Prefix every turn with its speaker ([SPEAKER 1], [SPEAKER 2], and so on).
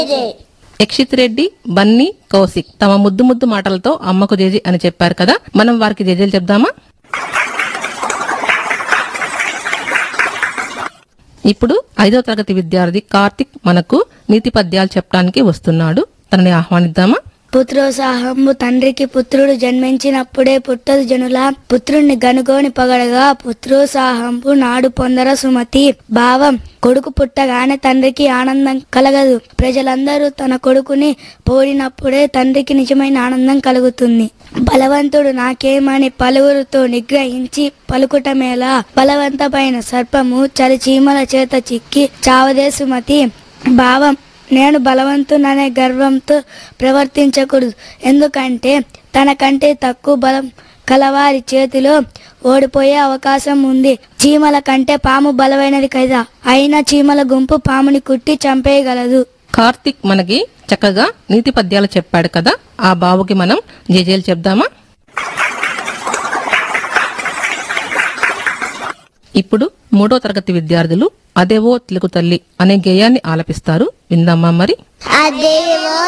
[SPEAKER 1] యక్షిత్ రెడ్డి బన్నీ కౌశిక్ తమ ముద్దు ముద్దు మాటలతో అమ్మకు జేజి అని చెప్పారు కదా మనం వారికి జేజేలు చెప్దామా ఇప్పుడు ఐదో తరగతి విద్యార్థి కార్తిక్ మనకు నీతి పద్యాలు చెప్పడానికి వస్తున్నాడు తనని ఆహ్వానిద్దామా
[SPEAKER 2] పుత్రోత్సాహంబు తండ్రికి పుత్రుడు జన్మించినప్పుడే పుట్టదు జనుల పుత్రుణ్ణి గనుగోని పగడగా పుత్రోత్సాహంబు నాడు పొందర సుమతి భావం కొడుకు పుట్టగానే తండ్రికి ఆనందం కలగదు ప్రజలందరూ తన కొడుకుని పోడినప్పుడే తండ్రికి నిజమైన ఆనందం కలుగుతుంది బలవంతుడు నాకేమని పలువురితో నిగ్రహించి పలుకుటమేలా బలవంతమైన సర్పము చలి చీమల చేత చిక్కి చావదే సుమతి భావం నేను బలవంతుననే గర్వంతో ప్రవర్తించకూడదు ఎందుకంటే తనకంటే తక్కువ బలం కలవారి చేతిలో ఓడిపోయే అవకాశం ఉంది చీమల కంటే పాము బలమైనది కదా అయినా చీమల గుంపు పాముని కుట్టి చంపేయగలదు
[SPEAKER 1] కార్తిక్ మనకి చక్కగా నీతి పద్యాలు చెప్పాడు కదా ఆ బాబుకి మనం జేజేలు చెప్దామా ఇప్పుడు మూడో తరగతి విద్యార్థులు అదేవో తెలుగు తల్లి అనే గేయాన్ని ఆలపిస్తారు విందామా మరి
[SPEAKER 3] అదేవో